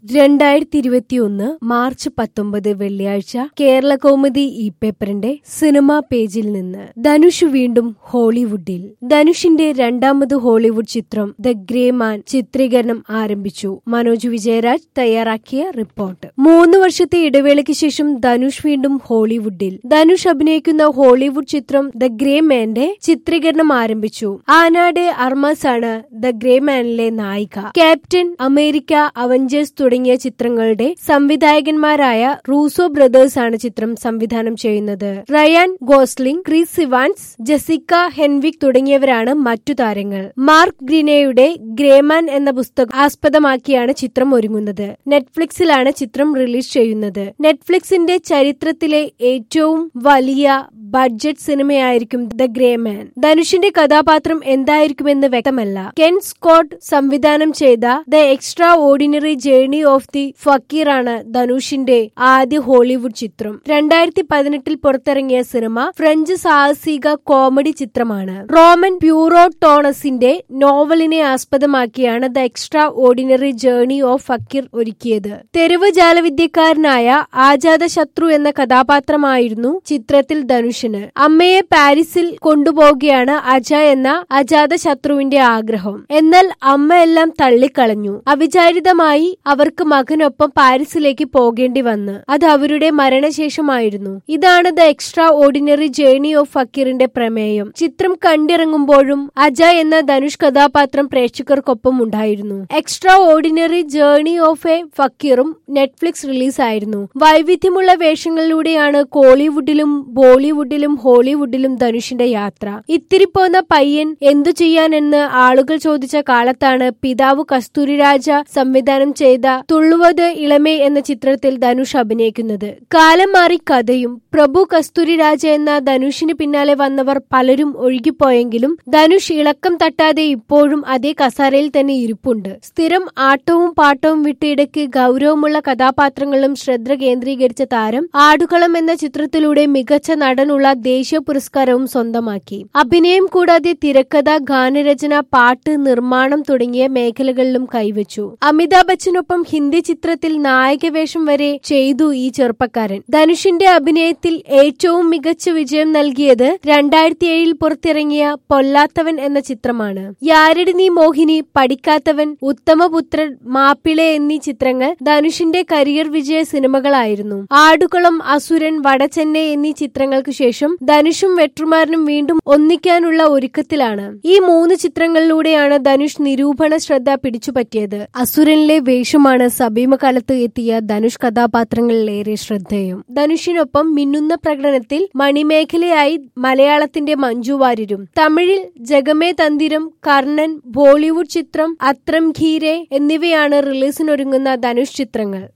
രണ്ടായിരത്തി ഇരുപത്തിയൊന്ന് മാർച്ച് പത്തൊമ്പത് വെള്ളിയാഴ്ച കേരള കൗമുദി ഇ പേപ്പറിന്റെ സിനിമാ പേജിൽ നിന്ന് ധനുഷ് വീണ്ടും ഹോളിവുഡിൽ ധനുഷിന്റെ രണ്ടാമത് ഹോളിവുഡ് ചിത്രം ദ ഗ്രേ മാൻ ചിത്രീകരണം ആരംഭിച്ചു മനോജ് വിജയരാജ് തയ്യാറാക്കിയ റിപ്പോർട്ട് മൂന്ന് വർഷത്തെ ഇടവേളയ്ക്ക് ശേഷം ധനുഷ് വീണ്ടും ഹോളിവുഡിൽ ധനുഷ് അഭിനയിക്കുന്ന ഹോളിവുഡ് ചിത്രം ദ ഗ്രേ മാന്റെ ചിത്രീകരണം ആരംഭിച്ചു ആനാടെ അർമാസ് ആണ് ദ ഗ്രേ മാനിലെ നായിക ക്യാപ്റ്റൻ അമേരിക്ക അവഞ്ചേഴ്സ് തുടങ്ങിയ ചിത്രങ്ങളുടെ സംവിധായകന്മാരായ റൂസോ ബ്രദേഴ്സ് ആണ് ചിത്രം സംവിധാനം ചെയ്യുന്നത് Ryan Gosling Chris Evans Jessica Henwick തുടങ്ങിയവരാണ് മറ്റു താരങ്ങൾ മാർക്ക് ഗ്രീനയുടെ ഗ്രേമാൻ എന്ന പുസ്തകം ആസ്പദമാക്കിയാണ് ചിത്രം ഒരുങ്ങുന്നത് നെറ്റ്ഫ്ലിക്സിലാണ് ചിത്രം റിലീസ് ചെയ്യുന്നത് നെറ്റ്ഫ്ലിക്സിന്റെ ചരിത്രത്തിലെ ഏറ്റവും വലിയ ബഡ്ജറ്റ് സിനിമയായിരിക്കും ദ ഗ്രേമാൻ ധനുഷിന്റെ കഥാപാത്രം എന്തായിരിക്കുമെന്ന് വ്യക്തമല്ല കെൻ സ്കോട്ട് സംവിധാനം ചെയ്ത the extraordinary journey of the fakir ആണ് ധനുഷിന്റെ ആദ്യ ഹോളിവുഡ് ചിത്രം രണ്ടായിരത്തി പതിനെട്ടിൽ പുറത്തിറങ്ങിയ സിനിമ ഫ്രഞ്ച് സാഹസിക കോമഡി ചിത്രമാണ് റോമൻ പ്യൂറോ ടോണസിന്റെ നോവലിനെ ആസ്പദമാക്കിയാണ് the extraordinary journey of fakir ഒരുക്കിയത് തെരുവ് ജാലവിദ്യക്കാരനായ ആജാത ശത്രു എന്ന കഥാപാത്രമായിരുന്നു ചിത്രത്തിൽ ധനുഷിന് അമ്മയെ പാരീസിൽ കൊണ്ടുപോവുകയാണ് അജയ് എന്ന അജാത ശത്രുവിന്റെ ആഗ്രഹം എന്നാൽ അമ്മ എല്ലാം തള്ളിക്കളഞ്ഞു അവിചാരിതമായി അവർക്ക് മകനൊപ്പം പാരീസിലേക്ക് പോകേണ്ടി വന്ന് അത് അവരുടെ മരണശേഷമായിരുന്നു ഇതാണ് the extraordinary journey of ഫക്കീറിന്റെ പ്രമേയം ചിത്രം കണ്ടിറങ്ങുമ്പോഴും അജയ് എന്ന ധനുഷ് കഥാപാത്രം പ്രേക്ഷകർക്കൊപ്പം ഉണ്ടായിരുന്നു extraordinary journey of a ഫക്കീറും നെറ്റ്ഫ്ലിക്സ് റിലീസായിരുന്നു വൈവിധ്യമുള്ള വേഷങ്ങളിലൂടെയാണ് കോളിവുഡിലും ബോളിവുഡിലും ഹോളിവുഡിലും ധനുഷിന്റെ യാത്ര ഇത്തിരി പോന്ന പയ്യൻ എന്തു ചെയ്യാനെന്ന് ആളുകൾ ചോദിച്ച കാലത്താണ് പിതാവ് കസ്തൂരിരാജ സംവിധാനം ചെയ്ത തുള്ളുവത് ഇളമേ എന്ന ചിത്രത്തിൽ ധനുഷ് അഭിനയിക്കുന്നത് കാലം മാറി കഥയും പ്രഭു കസ്തൂരിരാജ എന്ന ധനുഷിന് പിന്നാലെ വന്നവർ പലരും ഒഴുകിപ്പോയെങ്കിലും ധനുഷ് ഇളക്കം തട്ടാതെ ഇപ്പോഴും അതേ കസാരയിൽ തന്നെ ഇരിപ്പുണ്ട് സ്ഥിരം ആട്ടവും പാട്ടവും വിട്ട് ഇടയ്ക്ക് ഗൗരവമുള്ള കഥാപാത്രങ്ങളും ശ്രദ്ധ കേന്ദ്രീകരിച്ച താരം ആടുകളം എന്ന ചിത്രത്തിലൂടെ മികച്ച നടനുള്ള ദേശീയ പുരസ്കാരവും സ്വന്തമാക്കി അഭിനയം കൂടാതെ തിരക്കഥ ഗാനരചന പാട്ട് നിർമ്മാണം തുടങ്ങിയ മേഖലകളിലും കൈവച്ചു അമിതാഭ് ബച്ചനൊപ്പം ഹിന്ദി ചിത്രത്തിൽ നായകവേഷം വരെ ചെയ്തു ഈ ചെറുപ്പക്കാരൻ ധനുഷിന്റെ അഭിനയത്തിൽ ഏറ്റവും മികച്ച വിജയം നൽകിയത് രണ്ടായിരത്തി ഏഴിൽ പുറത്തിറങ്ങിയ പൊല്ലാത്തവൻ എന്ന ചിത്രമാണ് യാരടി നീ മോഹിനി പഠിക്കാത്തവൻ ഉത്തമപുത്രൻ മാപ്പിളെ എന്നീ ചിത്രങ്ങൾ ധനുഷിന്റെ കരിയർ വിജയ സിനിമകളായിരുന്നു ആടുകുളം അസുരൻ വടചെന്നൈ എന്നീ ചിത്രങ്ങൾക്ക് ശേഷം ധനുഷും വെട്രുമാരനും വീണ്ടും ഒന്നിക്കാനുള്ള ഒരുക്കത്തിലാണ് ഈ മൂന്ന് ചിത്രങ്ങളിലൂടെയാണ് ധനുഷ് നിരൂപണ ശ്രദ്ധ പിടിച്ചുപറ്റിയത് അസുരനിലെ വേഷമാണ് സമീപകാലത്ത് എത്തിയ ധനുഷ് കഥാപാത്രങ്ങളിലേറെ ശ്രദ്ധേയം ധനുഷിനൊപ്പം മിന്നുന്ന പ്രകടനത്തിൽ മണിമേഖലയായി മലയാളത്തിന്റെ മഞ്ജു വാര്യരും തമിഴിൽ ജഗമേ തന്തിരം കർണൻ ബോളിവുഡ് ചിത്രം അത്രം ഖീരെ എന്നിവയാണ് റിലീസിനൊരുങ്ങുന്ന ധനുഷ് ചിത്രങ്ങൾ